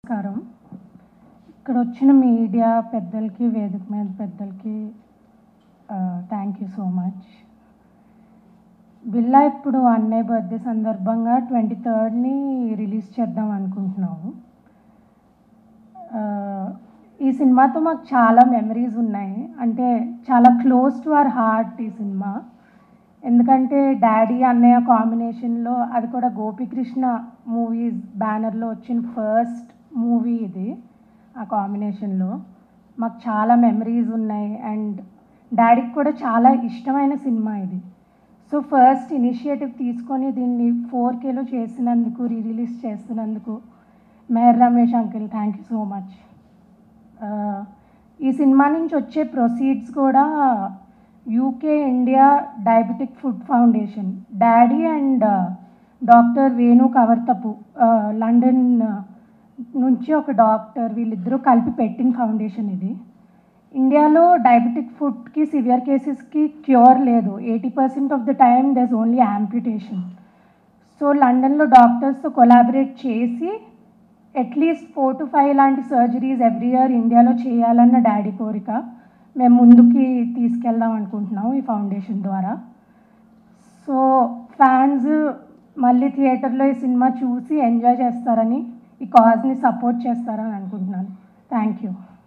నమస్కారం ఇక్కడ వచ్చిన మీడియా పెద్దలకి వేదిక మీద పెద్దలకి థ్యాంక్ యూ సో మచ్ బిల్లా ఇప్పుడు అన్నయ్య బర్త్డే సందర్భంగా ట్వంటీ థర్డ్ని రిలీజ్ చేద్దాం అనుకుంటున్నాము ఆ, ఈ సినిమాతో మాకు చాలా మెమరీస్ ఉన్నాయి అంటే చాలా క్లోజ్ టు అవర్ హార్ట్ ఈ సినిమా ఎందుకంటే డాడీ అన్నయ్య కాంబినేషన్లో అది కూడా గోపికృష్ణ మూవీస్ బ్యానర్లో వచ్చిన ఫస్ట్ మూవీ ఇది ఆ కాంబినేషన్లో మాకు చాలా మెమరీస్ ఉన్నాయి అండ్ డాడీకి కూడా చాలా ఇష్టమైన సినిమా ఇది సో ఫస్ట్ ఇనిషియేటివ్ తీసుకొని దీన్ని ఫోర్ కేలో చేసినందుకు రీ రిలీజ్ చేస్తున్నందుకు మేర్ Ramesh uncle thank you so much ఈ సినిమా నుంచి వచ్చే ప్రొసీడ్స్ కూడా UK India diabetic food foundation daddy and doctor Venu Kavarthapu London నుంచి ఒక డాక్టర్ వీళ్ళిద్దరూ కలిపి పెట్టిన ఫౌండేషన్ ఇది ఇండియాలో డయాబెటిక్ ఫుడ్కి సివియర్ కేసెస్కి క్యూర్ లేదు eighty percent of the time does only amputation so లండన్లో డాక్టర్స్తో కొలాబరేట్ చేసి అట్లీస్ట్ ఫోర్ టు ఫైవ్ లాంటి సర్జరీస్ ఎవ్రీ ఇయర్ ఇండియాలో చేయాలన్న డాడీ కోరిక మేము ముందుకి తీసుకెళ్దాం అనుకుంటున్నాం ఈ ఫౌండేషన్ ద్వారా సో ఫ్యాన్స్ మళ్ళీ థియేటర్లో ఈ సినిమా చూసి ఎంజాయ్ చేస్తారని ఈ కాజ్ని సపోర్ట్ చేస్తారని అనుకుంటున్నాను థ్యాంక్ యూ